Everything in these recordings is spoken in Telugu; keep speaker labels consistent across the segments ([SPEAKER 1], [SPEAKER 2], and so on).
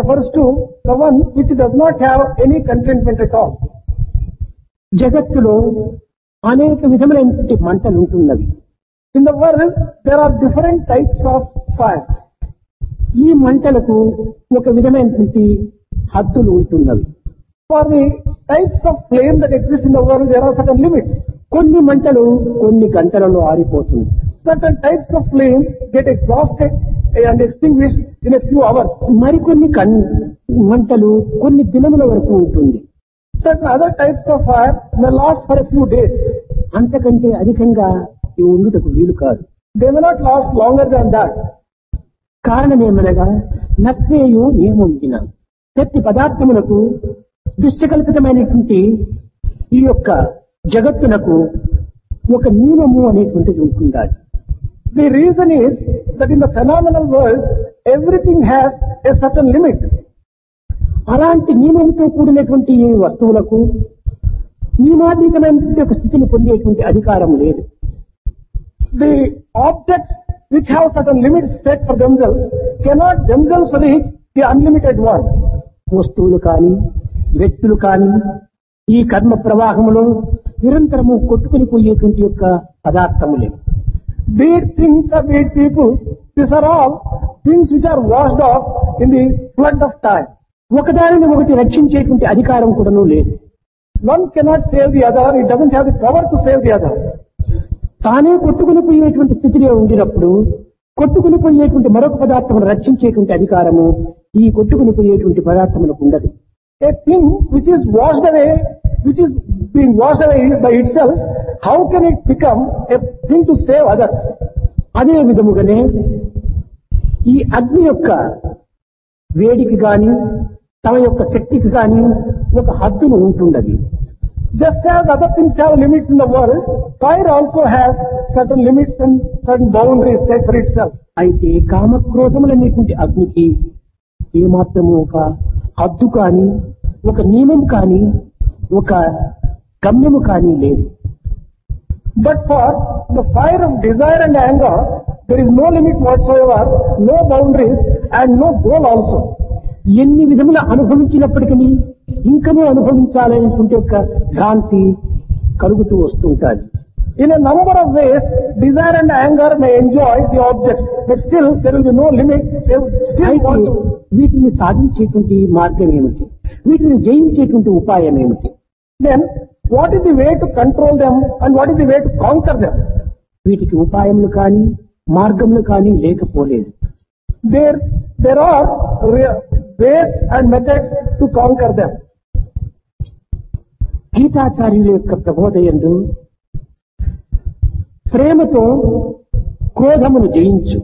[SPEAKER 1] refers to the one which does not have any contentment at all.
[SPEAKER 2] జగత్తులో అనేక విధములైనటువంటి మంటలు ఉంటున్నవి
[SPEAKER 1] In the world, there are different types of fire.
[SPEAKER 2] ఈ మంటలకు ఒక విధమైనటువంటి హద్దులు ఉంటున్నవి
[SPEAKER 1] For the types of flame that exist in the world, there are certain limits.
[SPEAKER 2] కొన్ని మంటలు కొన్ని గంటలలో ఆరిపోతుంది
[SPEAKER 1] Certain types of flame get exhausted and extinguished in a few hours.
[SPEAKER 2] మరికొన్ని కన్ మంటలు కొన్ని దినముల వరకు ఉంటుంది
[SPEAKER 1] Certain other types of fire may last for a few days.
[SPEAKER 2] అంతకంటే అధికంగా ఇవి ఉండుటకు వీలు కాదు
[SPEAKER 1] They may not last longer than that.
[SPEAKER 2] కారణమేమనగా నశ్రేయు నియమం విన ప్రతి పదార్థములకు దుష్టకల్పితమైనటువంటి ఈ యొక్క జగత్తునకు ఒక నియమము అనేటువంటిది ఉంటుండాలి
[SPEAKER 1] The reason is that in the phenomenal world, everything has a certain limit.
[SPEAKER 2] అలాంటి నియమంతో కూడినటువంటి ఈ వస్తువులకు నియమాతీతమైనటువంటి ఒక స్థితిని పొందేటువంటి అధికారం లేదు
[SPEAKER 1] The objects which have certain limits set for themselves cannot themselves reach the unlimited one.
[SPEAKER 2] వస్తువులు కాని వ్యక్తులు కాని ఈ కర్మ ప్రవాహములో నిరంతరము కొట్టుకుని పోయేటువంటి యొక్క పదార్థములే
[SPEAKER 1] Be it things or be it people, these are all things which are washed off in the flood of time.
[SPEAKER 2] ఒకదానిని ఒకటి రక్షించేటువంటి అధికారం కూడాను లేదు
[SPEAKER 1] One cannot save the other, it doesn't have the power to save the other.
[SPEAKER 2] తానే కొట్టుకుని పోయేటువంటి స్థితిలో ఉండినప్పుడు కొట్టుకుని పోయేటువంటి మరొక పదార్థమును రక్షించేటువంటి అధికారము ఈ కొట్టుకుని పోయేటువంటి పదార్థములకు ఉండదు
[SPEAKER 1] A thing which is washed away, which is being washed away by itself, how can it become a thing to save others?
[SPEAKER 2] అదే విధముగానే ఈ అగ్ని యొక్క వేడికి గాని తమ యొక్క శక్తికి గాని ఒక హద్దును ఉంటుండదు
[SPEAKER 1] Just as other things have limits in the world, fire also has certain limits and certain boundaries set for itself.
[SPEAKER 2] అయితే కామక్రోధములనేటువంటి అగ్నికి ఏమాత్రము ఒక హద్దు కాని ఒక నియమం కాని ఒక గమ్యము కాని లేదు
[SPEAKER 1] But for the fire of desire and anger, there is no limit whatsoever, no boundaries and no goal also.
[SPEAKER 2] ఎన్ని విధముల అనుభవించినప్పటికీ ఇంకనూ అనుభవించాలనేటువంటి ఒక భ్రాంతి కలుగుతూ వస్తుంటాది
[SPEAKER 1] In a number of ways, desire and anger may enjoy the objects, but still there will be no limit. They will still
[SPEAKER 2] అయితే
[SPEAKER 1] want to.
[SPEAKER 2] వీటిని సాధించేటువంటి మార్గం ఏమిటి వీటిని జయించేటువంటి ఉపాయం ఏమిటి
[SPEAKER 1] Then, what is the way to control them and what is the way to conquer them?
[SPEAKER 2] వీటికి ఉపాయములు కానీ మార్గములు కానీ లేకపోలేదు
[SPEAKER 1] There, there are re- ways and methods to conquer them.
[SPEAKER 2] గీతాచార్యుల యొక్క ప్రబోధయందు ప్రేమతో క్రోధమును జయించు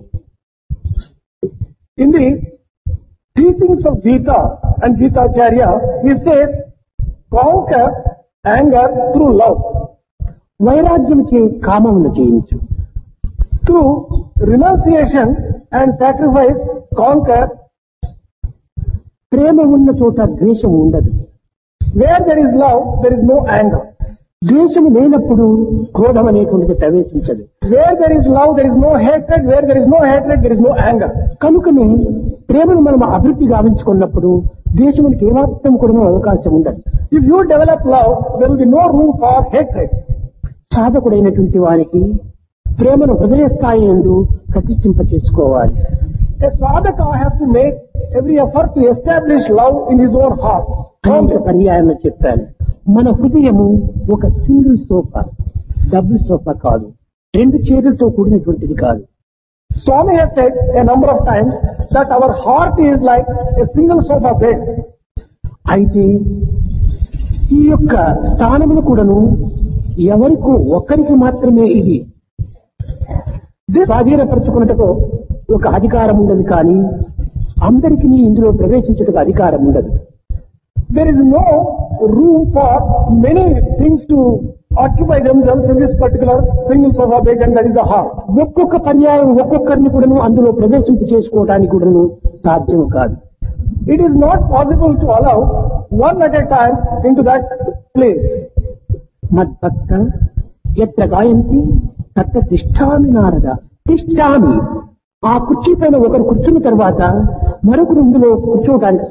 [SPEAKER 1] In the teachings of Gita and Gita Acharya, he says, conquer anger through love.
[SPEAKER 2] వైరాగ్యము చే కామమును జయించు
[SPEAKER 1] Through renunciation and sacrifice, conquer.
[SPEAKER 2] ప్రేమ ఉన్న చోట ద్వేషం ఉండదు
[SPEAKER 1] Where there is love, there is no anger.
[SPEAKER 2] ద్వేషము లేనప్పుడు క్రోధం అనేటువంటిది ప్రవేశించదు
[SPEAKER 1] Where there is love, there is no hatred. Where there is no hatred, there is no anger.
[SPEAKER 2] కనుకనే ప్రేమను మనం అభివృద్ధి గావించుకున్నప్పుడు ద్వేషమునికి ఏమాత్రం కూడా అవకాశం ఉండదు
[SPEAKER 1] If you develop love, there will be no room for hatred.
[SPEAKER 2] సాధకుడైనటువంటి వారికి ప్రేమను హృదయ స్థాయి ఎందు ప్రతిష్ఠింప చేసుకోవాలి
[SPEAKER 1] A sadhaka has to make every effort to establish love in his own heart.
[SPEAKER 2] అనేక పర్యాయంలో చెప్పాను మన హృదయము ఒక సింగిల్ సోఫా డబుల్ సోఫా కాదు రెండు చీరలతో కూడినటువంటిది కాదు
[SPEAKER 1] Swami has said a number of times that our heart is like a single sofa bed.
[SPEAKER 2] అయితే ఈ యొక్క స్థానమును కూడాను ఎవరికో ఒక్కరికి మాత్రమే ఇది స్వాధీనపరచుకున్నట్టుకు ఒక అధికారం ఉండదు కానీ అందరికీ ఇందులో ప్రవేశించుటకు అధికారం ఉండదు
[SPEAKER 1] There is no room for many things to occupy themselves in this particular single sofa bed and that is the heart.
[SPEAKER 2] ఒక్కొక్క పర్యాయం ఒక్కొక్కరిని కూడాను అందులో ప్రవేశింపు చేసుకోవడానికి కూడాను సాధ్యం కాదు
[SPEAKER 1] It is not possible to allow one at a time into that place.
[SPEAKER 2] మద్భక్త ఎత్ర గాయంతి తత్ర తిష్టామి నారద తిష్టామి ఆ కుర్చీ పైన ఒకరు కూర్చున్న తర్వాత మరొకరు ఇందులో కూర్చోవడానికి